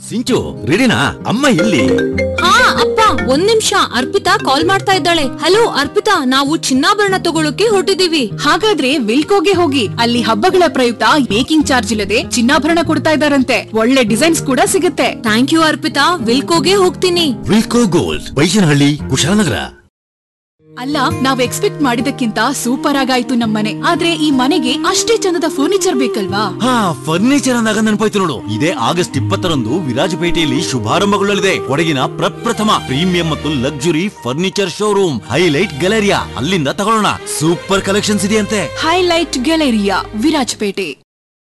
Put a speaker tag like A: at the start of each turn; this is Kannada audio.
A: ಸಿಂಚು ರೆಡಿನಾ ಅಮ್ಮ ಇಲ್ಲಿ
B: ಹಾ ಅಪ್ಪ ಒಂದ್ ನಿಮಿಷ ಅರ್ಪಿತಾ ಕಾಲ್ ಮಾಡ್ತಾ ಇದ್ದಾಳೆ ಹಲೋ ಅರ್ಪಿತಾ ನಾವು ಚಿನ್ನಾಭರಣ ತಗೊಳಕ್ಕೆ ಹೊರಟಿದೀವಿ
C: ಹಾಗಾದ್ರೆ ವಿಲ್ಕೋಗೆ ಹೋಗಿ ಅಲ್ಲಿ ಹಬ್ಬಗಳ ಪ್ರಯುಕ್ತ ಮೇಕಿಂಗ್ ಚಾರ್ಜ್ ಇಲ್ಲದೆ ಚಿನ್ನಾಭರಣ ಕೊಡ್ತಾ ಇದಾರಂತೆ ಒಳ್ಳೆ ಡಿಸೈನ್ಸ್ ಕೂಡ ಸಿಗುತ್ತೆ
B: ಥ್ಯಾಂಕ್ ಯು ಅರ್ಪಿತಾ ವಿಲ್ಕೋಗೆ ಹೋಗ್ತೀನಿ
A: ವಿಲ್ಕೋ ಗೋಲ್ಡ್ ಬೈಶನಹಳ್ಳಿ ಕುಶಾಲನಗರ
C: ಅಲ್ಲ ನಾವ್ ಎಕ್ಸ್ಪೆಕ್ಟ್ ಮಾಡಿದಕ್ಕಿಂತ ಸೂಪರ್ ಆಗಾಯ್ತು ನಮ್ಮನೆ ಆದ್ರೆ ಈ ಮನೆಗೆ ಅಷ್ಟೇ ಚಂದದ ಫರ್ನಿಚರ್ ಬೇಕಲ್ವಾ
A: ಹಾ ಫರ್ನಿಚರ್ ಅಂದಾಗ ನೆನಪಾಯ್ತು ನೋಡು ಇದೇ ಆಗಸ್ಟ್ ಇಪ್ಪತ್ತರಂದು ವಿರಾಜಪೇಟೆಯಲ್ಲಿ ಶುಭಾರಂಭಗೊಳ್ಳಲಿದೆ ಕೊಡಗಿನ ಪ್ರಪ್ರಥಮ ಪ್ರೀಮಿಯಂ ಮತ್ತು luxury furniture showroom highlight galleria ಅಲ್ಲಿಂದ ತಗೊಳ್ಳೋಣ ಸೂಪರ್ ಕಲೆಕ್ಷನ್ಸ್ ಇದೆಯಂತೆ
C: ಹೈಲೈಟ್ ಗ್ಯಾಲರಿಯಾ ವಿರಾಜಪೇಟೆ